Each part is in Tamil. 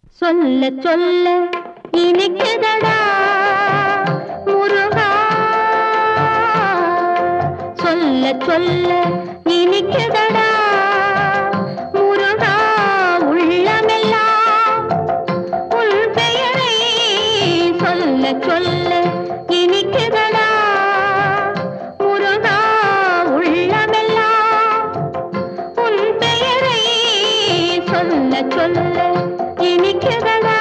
சொல்ல சொல்ல இனிக்குதடா முருகா சொல்ல சொல்ல இனிக்குதடா முருகா உள்ளமெல்லாம் உன் பெயரை சொல்ல சொல்ல இனிக்குதடா முருகா உள்ளமெல்லாம் உன் பெயரை சொல்ல சொல்ல இனிக்குதடா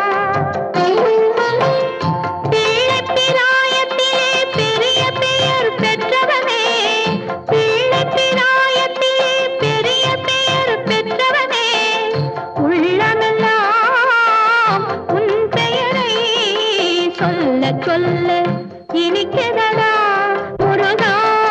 பிள்ளைப் பிராயத்திலே பெரிய பெயர் பெற்றவனே பிள்ளைப் பிராயத்திலே பெரிய பெயர் பெற்றவனே உள்ளமெல்லாம் உன் பெயரை சொல்ல சொல்ல இனிக்குதடா முருகா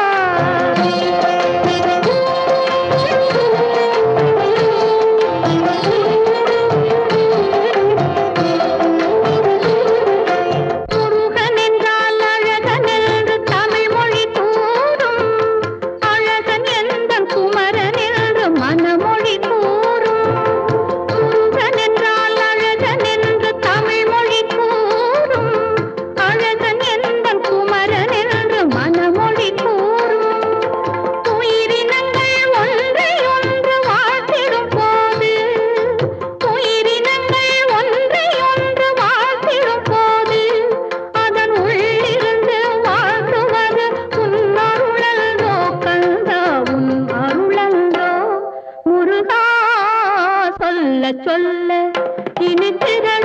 முருகன் என்றால் அழகன் என்று தமிழ் மொழி கூறும் அழகன் எந்தன் குமரன் என்று மனமொழி கூறும் முருகன் என்றால் அழகன் என்று தமிழ் மொழி கூறும் அழகன் எந்தன் குமரன் என்று மனமொழி கூறும் உயிரினங்கள் ஒன்றை ஒன்று வாழ்த்திடும் போது உயிரினங்கள் ஒன்றை ஒன்று வாழ்த்திடும் போது அதன் உள்ளிருந்து வாழ்த்துவது உன் அருளல்தோ கந்தா உன் அருளல்தோ முருகா சொல்ல சொல்ல இனித்திரள்